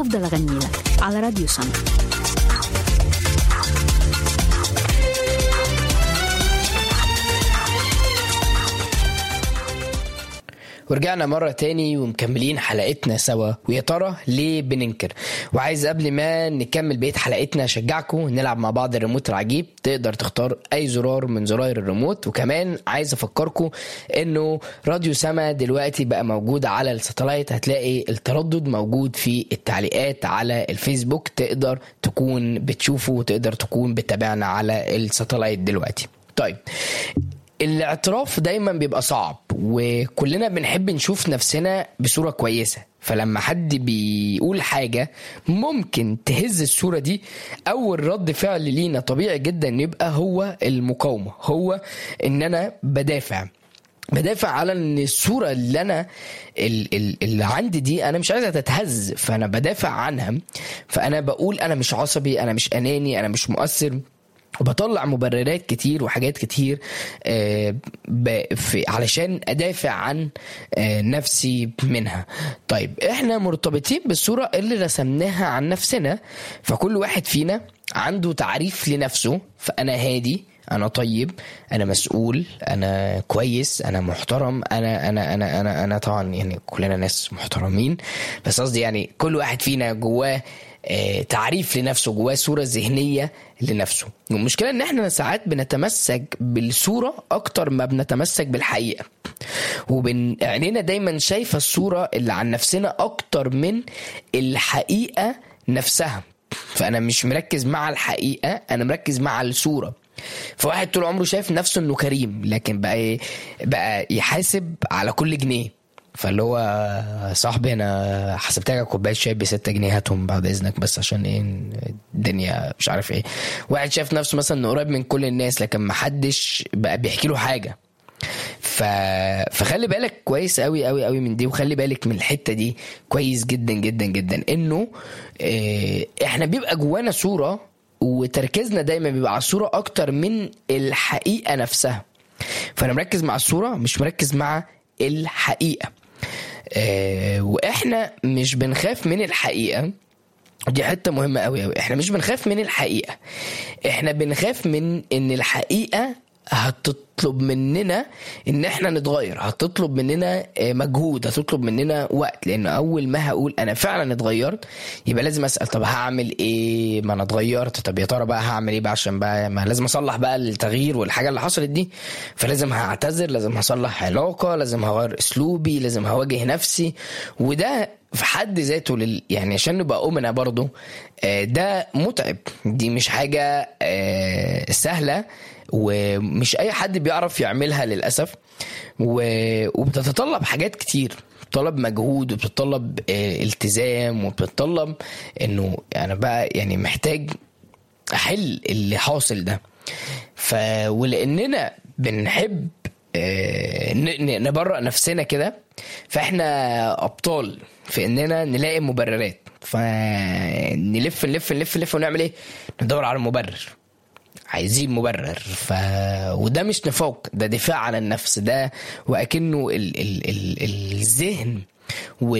هفضل أغني لك على راديو سما ورجعنا مرة تاني ومكملين حلقتنا سوا ويا ترى ليه بننكر وعايز قبل ما نكمل بقية حلقتنا أشجعكم نلعب مع بعض الريموت العجيب تقدر تختار أي زرار من زراير الريموت وكمان عايز أفكركم إنه راديو سما دلوقتي بقى موجود على الساتلايت هتلاقي التردد موجود في التعليقات على الفيسبوك تقدر تكون بتشوفه وتقدر تكون بتابعنا على الساتلايت دلوقتي طيب الاعتراف دايما بيبقى صعب وكلنا بنحب نشوف نفسنا بصورة كويسة فلما حد بيقول حاجة ممكن تهز الصورة دي أول رد فعل لينا طبيعي جدا يبقى هو المقاومة هو إن أنا بدافع بدافع على ان الصوره اللي انا ال- ال- اللي عندي دي انا مش عايزها تتهز فانا بدافع عنها فانا بقول انا مش عصبي انا مش اناني انا مش مؤثر وبطلع مبررات كتير وحاجات كتير آه، ب- في علشان ادافع عن آه، نفسي منها طيب احنا مرتبطين بالصوره اللي رسمناها عن نفسنا فكل واحد فينا عنده تعريف لنفسه فانا هادي انا طيب انا مسؤول انا كويس انا محترم انا انا انا انا انا طبعا يعني كلنا ناس محترمين بس قصدي يعني كل واحد فينا جواه آه، تعريف لنفسه جواه صوره ذهنيه لنفسه والمشكله ان احنا ساعات بنتمسك بالصوره اكتر ما بنتمسك بالحقيقه وبن عينينا دايما شايفه الصوره اللي عن نفسنا اكتر من الحقيقه نفسها فانا مش مركز مع الحقيقه انا مركز مع الصوره فواحد طول عمره شايف نفسه انه كريم لكن بقى ي- بقى يحاسب على كل جنيه فاللي هو صاحبي انا حسبت لك كوبايه شاي ب 6 جنيه هاتهم بعد اذنك بس عشان ايه الدنيا مش عارف ايه واحد شايف نفسه مثلا انه قريب من كل الناس لكن محدش بقى بيحكي له حاجه ف... فخلي بالك كويس قوي قوي قوي من دي وخلي بالك من الحته دي كويس جدا جدا جدا انه اه احنا بيبقى جوانا صوره وتركيزنا دايما بيبقى على الصوره اكتر من الحقيقه نفسها فانا مركز مع الصوره مش مركز مع الحقيقه اه واحنا مش بنخاف من الحقيقه ودي حته مهمه قوي قوي احنا مش بنخاف من الحقيقه احنا بنخاف من ان الحقيقه هتطلب مننا ان احنا نتغير هتطلب مننا آه، مجهود هتطلب مننا وقت لان اول ما هقول انا فعلا اتغيرت يبقى لازم اسال طب هعمل ايه ما انا اتغيرت طب يا ترى بقى هعمل ايه بقى عشان بقى ما لازم اصلح بقى التغيير والحاجه اللي حصلت دي فلازم هعتذر لازم هصلح علاقه لازم هغير اسلوبي لازم هواجه نفسي وده في حد ذاته لل... يعني عشان نبقى أمنا برضو آه، ده متعب دي مش حاجة آه، سهلة ومش أي حد بيعرف يعملها للأسف و... وبتتطلب حاجات كتير بتطلب مجهود وبتطلب آه، التزام وبتطلب انه انا بقى يعني محتاج احل اللي حاصل ده ف ولاننا بنحب آه، ن- ن- نبرأ نفسنا كده فاحنا ابطال في اننا نلاقي مبررات فنلف نلف نلف نلف ونعمل ايه ندور على مبرر عايزين مبرر ف وده مش نفاق ده دفاع عن النفس ده واكنه ال... ال... ال... الذهن